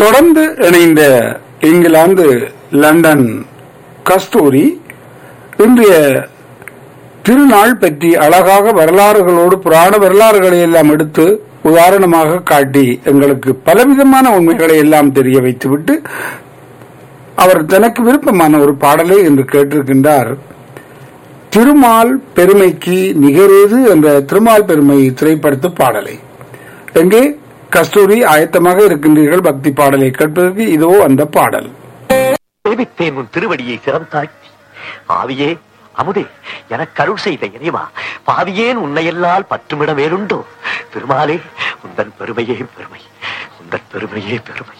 தொடர்ந்து இணைந்த இங்கிலாந்து லண்டன் கஸ்தூரி இன்றைய திருநாள் பற்றி அழகாக வரலாறுகளோடு புராண வரலாறுகளை எல்லாம் எடுத்து உதாரணமாக காட்டி எங்களுக்கு பலவிதமான உண்மைகளை எல்லாம் தெரிய வைத்துவிட்டு அவர் தனக்கு விருப்பமான ஒரு பாடலை என்று கேட்டிருக்கின்றார் திருமால் பெருமைக்கு நிகரேது என்ற திருமால் பெருமை திரைப்படத்து பாடலை எங்கே கஸ்தூரி ஆயத்தமாக இருக்கின்றீர்கள் பக்தி பாடலை கேட்பதற்கு இதோ அந்த பாடல் சேவித்தேன் உன் திருவடியை சிரம் தாழ்த்தி ஆவியே அமுதே எனக்கு அருள் செய்த இறைவா பாவியேன் உன்னையல்லால் பற்றுமிட மேலுண்டோ பெருமாளே உந்தன் பெருமையே பெருமை உந்தன் பெருமையே பெருமை